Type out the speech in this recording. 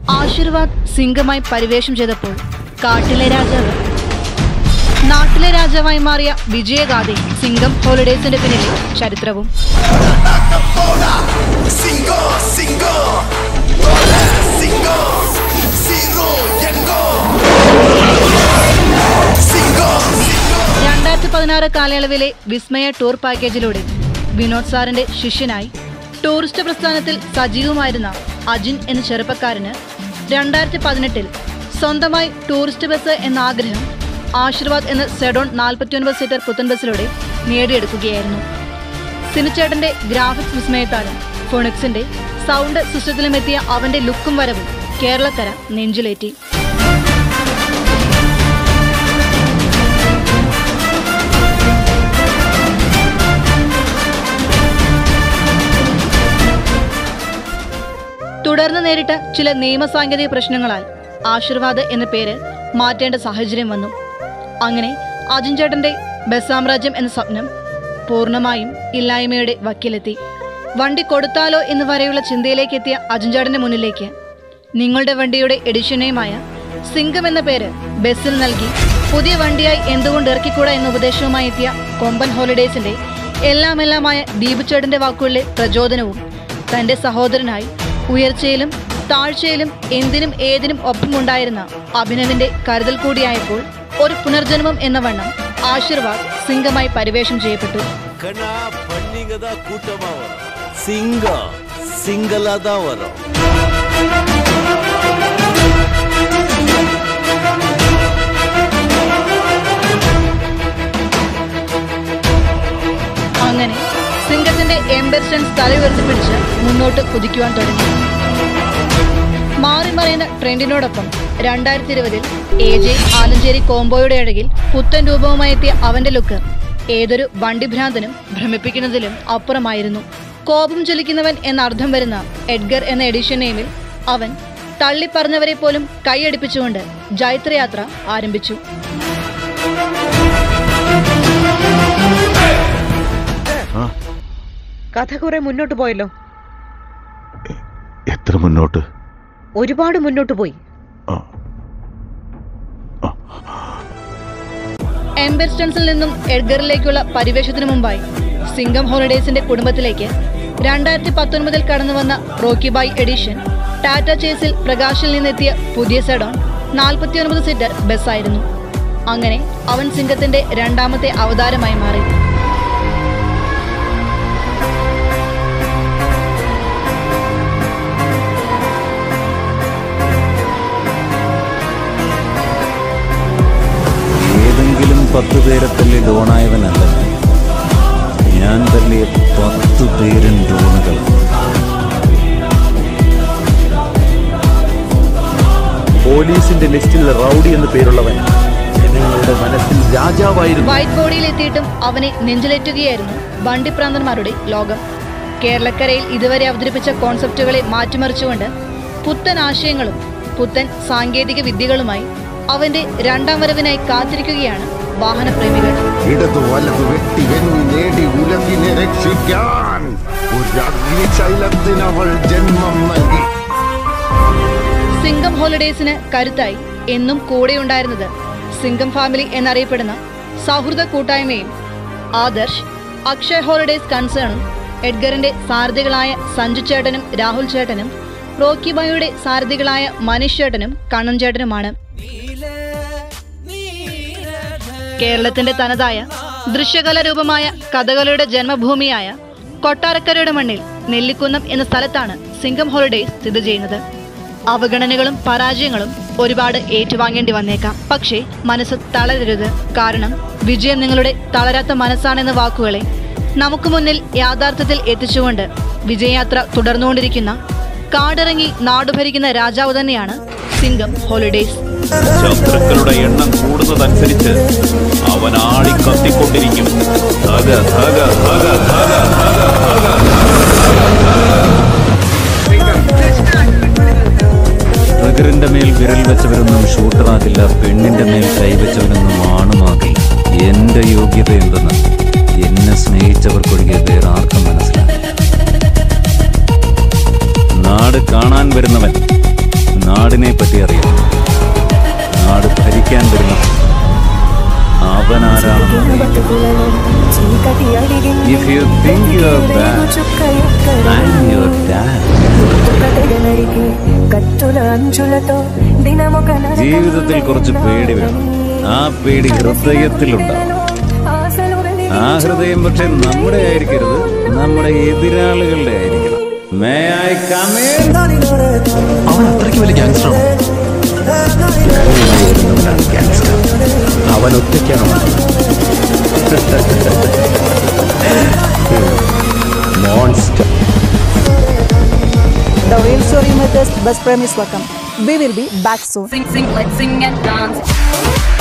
ആശീർവാദ് സിംഗമായി പരിവേഷം ചെയ്തപ്പോൾ കാട്ടിലെ രാജാവ് നാട്ടിലെ രാജാവായി മാറിയ വിജയഗാഥയും സിംഗം ഹോളിഡേസിന്റെ പിന്നിലെ ചരിത്രവും Singo, singo, singo, zero, yango. Singo, singo. രണ്ടായിരത്തി പതിനാറ് കാലയളവിലെ വിസ്മയ ടൂർ പാക്കേജിലൂടെ വിനോദ് സാറിന്റെ ശിഷ്യനായി ടൂറിസ്റ്റ് പ്രസ്ഥാനത്തിൽ സജീവമായിരുന്ന അജിൻ എന്ന ചെറുപ്പക്കാരന് രണ്ടായിരത്തി പതിനെട്ടിൽ സ്വന്തമായി ടൂറിസ്റ്റ് ബസ് എന്ന ആഗ്രഹം ആശീർവാദ് എന്ന സെഡോൺ നാൽപ്പത്തിയൊൻപത് സീറ്റർ പുത്തൻ ബസ്സിലൂടെ നേടിയെടുക്കുകയായിരുന്നു സിനിച്ചേട്ടന്റെ ഗ്രാഫിക്സ് വിസ്മയത്താലും ഫോണിക്സിന്റെ സൗണ്ട് സിസ്റ്റത്തിലും എത്തിയ അവന്റെ ലുക്കും വരവും കേരളക്കര നെഞ്ചിലേറ്റി തുടർന്ന് നേരിട്ട ചില നിയമസാങ്കേതിക പ്രശ്നങ്ങളാൽ ആശീർവാദ് എന്ന പേര് മാറ്റേണ്ട സാഹചര്യം വന്നു അങ്ങനെ അജിൻ ചേട്ടന്റെ ബസ് സാമ്രാജ്യം എന്ന സ്വപ്നം പൂർണ്ണമായും ഇല്ലായ്മയുടെ വക്കിലെത്തി വണ്ടി കൊടുത്താലോ എന്ന് വരെയുള്ള ചിന്തയിലേക്ക് എത്തിയ അജിൻ ചേട്ടന്റെ മുന്നിലേക്ക് നിങ്ങളുടെ വണ്ടിയുടെ എഡിഷനെയുമായ സിംഗം എന്ന പേര് ബസ്സിൽ നൽകി പുതിയ വണ്ടിയായി എന്തുകൊണ്ട് ഇറക്കിക്കൂടാ എന്ന ഉപദേശവുമായി എത്തിയ കൊമ്പൻ ഹോളിഡേസിന്റെ എല്ലാം എല്ലാമായ ദീപു ചേട്ടന്റെ വാക്കുകളിലെ പ്രചോദനവും തന്റെ സഹോദരനായി ഉയർച്ചയിലും താഴ്ചയിലും എന്തിനും ഏതിനും ഒപ്പമുണ്ടായിരുന്ന അഭിനവിന്റെ കരുതൽ കൂടിയായപ്പോൾ ഒരു പുനർജന്മം എന്ന വണ്ണം ആശീർവാദ് സിംഗമായി പരിവേഷം ചെയ്യപ്പെട്ടു கண்ணா பண்ணிங்க தான் கூட்டமா வரும் சிங்கம் சிங்கலா தான் வரும் അങ്ങനെ സിംഗത്തിന്റെ എംബർസൻസ് തല ഉയർത്തിപ്പിടിച്ച് മുന്നോട്ട് കുതിക്കുവാൻ തുടങ്ങി മാറി മറിയുന്ന ട്രെൻഡിനോടൊപ്പം രണ്ടായിരത്തി ഇരുപതിൽ എ ജെ ആലഞ്ചേരി കോംബോയുടെ അഴകിൽ പുത്തൻ രൂപവുമായി എത്തിയ അവന്റെ ലുക്ക് ഏതൊരു വണ്ടിഭ്രാന്തനും ഭ്രമിപ്പിക്കുന്നതിലും അപ്പുറമായിരുന്നു കോപം ചൊലിക്കുന്നവൻ എന്നർത്ഥം വരുന്ന എഡ്ഗർ എന്ന എഡിഷൻ നെയിമിൽ അവൻ തള്ളിപ്പറഞ്ഞവരെ പോലും കൈയടിപ്പിച്ചുകൊണ്ട് ജൈത്രയാത്ര ആരംഭിച്ചു കഥ കുറെ മുന്നോട്ട് പോയല്ലോ എത്ര മുന്നോട്ട് ഒരുപാട് മുന്നോട്ട് പോയി ആ എംബർസ്റ്റൺസിൽ നിന്നും എഡ്ഗറിലേക്കുള്ള പരിവേഷത്തിന് മുമ്പായി സിംഗം ഹോളിഡേസിന്റെ കുടുംബത്തിലേക്ക് രണ്ടായിരത്തി പത്തൊൻപതിൽ കടന്നു വന്ന റോക്കി ബായ് എഡിഷൻ ടാറ്റ ചേസിൽ പ്രകാശിൽ നിന്നെത്തിയ പുതിയ സെഡോൺ നാൽപ്പത്തിയൊൻപത് സീറ്റർ ബസ്സായിരുന്നു അങ്ങനെ അവൻ സിംഗത്തിന്റെ രണ്ടാമത്തെ അവതാരമായി മാറി ഏതെങ്കിലും പത്ത് പേരെ തല്ലി ഡോണായവനല്ല ഞാൻ ഞാൻ തല്ലിയ പത്ത് പേരും ഡോണുകൾ പോലീസിന്റെ ലിസ്റ്റിൽ റൗഡി എന്ന് പേരുള്ളവൻ ജനങ്ങളുടെ മനസ്സിൽ രാജാവായിരുന്നു വൈറ്റ് ബോഡിയിൽ എത്തിയിട്ടും അവനെ നെഞ്ചിലേറ്റുകയായിരുന്നു വണ്ടിപ്രാന്തന്മാരുടെ ലോകം കേരളക്കരയിൽ ഇതുവരെ അവതരിപ്പിച്ച കോൺസെപ്റ്റുകളെ മാറ്റിമറിച്ചുകൊണ്ട് പുത്തൻ ആശയങ്ങളും പുത്തൻ സാങ്കേതിക വിദ്യകളുമായി അവന്റെ രണ്ടാം വരവിനായി കാത്തിരിക്കുകയാണ് വാഹനപ്രേമികൾ ഇടതു വലതു വെട്ടി എണ്ണി നേടി ഉലകിനെ രക്ഷിക്കാൻ ഒരു അഗ്നിശൈലത്തിന് അവൾ ജന്മം നൽകി സിംഗം ഹോളിഡേസിന് കരുത്തായി എന്നും കൂടെയുണ്ടായിരുന്നത് സിംഗം ഫാമിലി എന്നറിയപ്പെടുന്ന സൗഹൃദ കൂട്ടായ്മയും ആദർശ് അക്ഷയ് ഹോളിഡേസ് കൺസേണും എഡ്ഗറിന്റെ സാരഥികളായ സഞ്ജു ചേട്ടനും രാഹുൽ ചേട്ടനും റോക്കി ബായുടെ സാരഥികളായ മനീഷ് ചേട്ടനും കണ്ണൻ ചേട്ടനുമാണ് കേരളത്തിന്റെ തനതായ ദൃശ്യകല രൂപമായ കഥകളുടെ ജന്മഭൂമിയായ കൊട്ടാരക്കരയുടെ മണ്ണിൽ നെല്ലിക്കുന്നം എന്ന സ്ഥലത്താണ് സിംഗം ഹോളിഡേസ് സ്ഥിതി ചെയ്യുന്നത് അവഗണനകളും പരാജയങ്ങളും ഒരുപാട് ഏറ്റുവാങ്ങേണ്ടി വന്നേക്കാം പക്ഷേ മനസ്സ് തളരരുത് കാരണം വിജയം നിങ്ങളുടെ തളരാത്ത മനസ്സാണെന്ന വാക്കുകളെ നമുക്ക് മുന്നിൽ യാഥാർത്ഥ്യത്തിൽ എത്തിച്ചുകൊണ്ട് വിജയയാത്ര തുടർന്നുകൊണ്ടിരിക്കുന്ന കാടിറങ്ങി നാടുഭരിക്കുന്ന രാജാവ് തന്നെയാണ് സിംഗം ഹോളിഡേസ് ശത്രുക്കളുടെ എണ്ണം കൂടുന്നതനുസരിച്ച് അവൻ ആളി കത്തിക്കൊണ്ടിരിക്കും ധഗ ധഗ ധഗ ധഗ ട്രിഗറിന്റെ മേൽ വിരൽ വെച്ചവരൊന്നും ഷൂട്ടറാകില്ല പെണ്ണിന്റെ മേൽ കൈവച്ചവരൊന്നും ആണുമാകി എന്റെ യോഗ്യത എന്തെന്ന് എന്നെ സ്നേഹിച്ചവർക്കൊഴികെ വേറെ ആർക്കും മനസ്സിലാകില്ല നാട് കാണാൻ വരുന്നവൻ നാട് നാടിനെ പറ്റി അറിയാം നാട് ഭരിക്കാൻ വരുന്ന അവനാരാണെന്ന് if you think you are bad I am your dad ജീവിതത്തിൽ കുറച്ച് പേടി വേണം ആ പേടി ഹൃദയത്തിലുണ്ടാവും ആ ഹൃദയം പക്ഷെ നമ്മുടെ ആയിരിക്കരുത് നമ്മുടെ എതിരാളികളുടെ ആയിരിക്കണം മേ ഐ കമേൻ അവൻ അത്രയ്ക്ക് വലിയ ഗ്യാങ്സ്റ്ററാണോ അവൻ ഒറ്റയ്ക്കാണോ monster The real story method's best premise welcome. We will be back soon. Sing, sing, let's sing and dance.